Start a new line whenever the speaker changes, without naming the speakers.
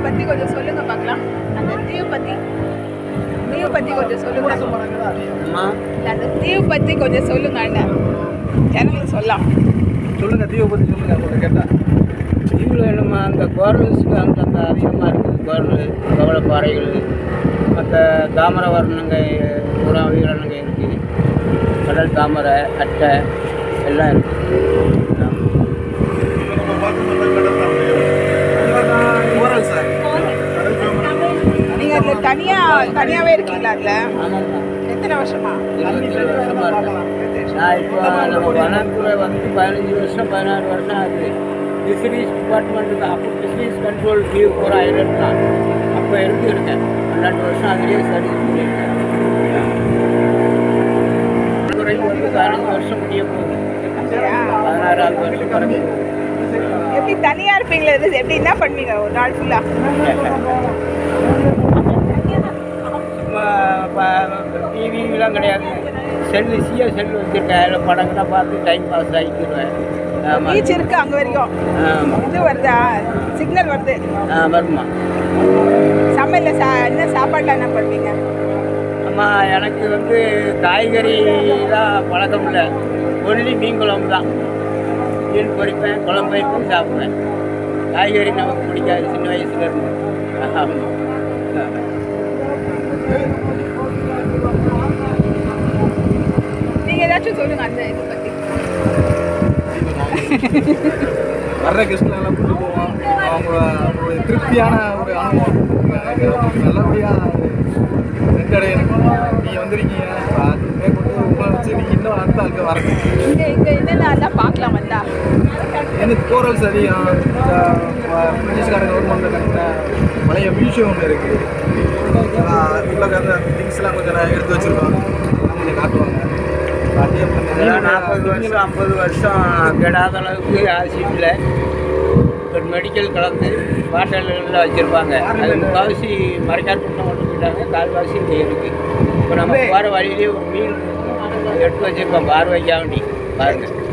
பத்தி கொஞ்சம் சொல்லுங்க பார்க்கலாம் அந்த தீவு பத்தி தீவு பத்தி கொஞ்சம் சொல்லுங்க
அம்மா
இல்ல, அந்த தீவு பத்தி கொஞ்சம் சொல்லுங்க அண்ணன் ஜனங்களுக்கு சொல்லலாம்
சொல்லுங்க தீவை பற்றி சொல்லுங்க உங்கள்கிட்ட கேட்டா
தீவில் நம்ம அந்த கோரல்ஸுக்கு அந்த அந்த அதிகமாக இருக்குது கோரல் கவளப்பாறைகள் மற்ற தாமரை வர்ணங்க பூரா உயிரினங்க இருக்குது கடல் தாமரை அட்டை எல்லாம் இருக்குது
ஓரல் சார்
நீங்க அதுல தனியா தனியாவே இருக்கீங்களா அதுல
ஆமாம்மா
எத்தனை வருஷமா
இருபத்தேழு வருஷமாக இருக்கேன் நான் இப்போ நம்ம வனத்துறை வந்து பதினஞ்சு வருஷம் பதினாறு வருஷம் ஆகுது ஃபிஷரிஸ் டிபார்ட்மெண்ட் தான் அப்போ ஃபிஷரிஸ் கண்ட்ரோல் வியூ பூரா இருந்தான் அப்போ இருந்து இருக்கேன் பன்னெண்டு வருஷம் அதுலேயே சர்வீஸ் பண்ணியிருக்கேன் துறைக்கு வந்து பதினஞ்சு வருஷம் முடிய போகுது
அப்படியா?
பதினாறாவது வருஷம் பிறகு
எப்படி தனியா இருப்பீங்களா இது எப்படி என்ன பண்ணுவீங்க ஒரு நாள் ஃபுல்லா
சும்மா டிவிலாம் கிடையாது செல்லு சியா செல்லு வச்சுருக்கேன் அதில் படங்கள்னா பார்த்து டைம் பாஸ் ஆகிக்கிடுவேன் ஆமாம்
பீச் இருக்கு அங்க வரைக்கும்
ஆமாம்
இது வருதா சிக்னல் வருது
ஆ வருமா
சமையல்ல சா என்ன சாப்பாடுலாம் என்ன பண்ணுவீங்க
அம்மா எனக்கு வந்து காய்கறி தான் பழக்கம் இல்லை ஒன்லி மீன் குழம்பு தான் மீன் பொரிப்பேன் குழம்பு வைப்பேன் சாப்பிடுவேன் காய்கறி நமக்கு பிடிக்காது சின்ன வயசுல இருந்து ஆமாம்
நீங்க ஏதாச்சும் சொல்லுங்க அந்த இது பத்தி
வர்ற கெஸ்ட்லாம் கூட்டு போவோம் அவங்க அவங்களுடைய திருப்தியான ஒரு அனுபவம் எங்களுக்கு நல்லபடியாக சென்றடையணும் நீங்கள் வந்திருக்கீங்க அது மேற்கொண்டு உங்களை வச்சு நீங்கள் இன்னும் அடுத்த ஆளுக்கு வரணும்
இங்க இங்க என்னென்ன எல்லாம் பார்க்கலாம் வந்தா
எனக்கு கோரல்ஸ் அதிகம் இந்த ம- பிரிட்டிஷ்கார கவர்மெண்ட் கட்டின பழைய மியூசியம் ஒன்று இருக்குது உள்ள அந்த திங்ஸ்லாம் கொஞ்சம் நான் எடுத்து வச்சுருக்கோம் அதெல்லாம் கொஞ்சம் காட்டுவாங்க அதே
இதெல்லாம் நாற்பது வருஷம் ஐம்பது வருஷம் கெடாத அளவுக்கு ஆசிட்டில் ஒரு மெடிக்கல் கலந்து பாட்டிலில் வச்சுருப்பாங்க அது முக்கால்வாசி மறைக்கார் குட்டம் கொண்டு போயிட்டாங்க கால்வாசி இங்கே இருக்குது இப்போ நம்ம போகிற வழியிலே ஒரு மீன் எடுத்து வச்சுருக்கோம் பார்வைக்காக வேண்டி பாருங்கள்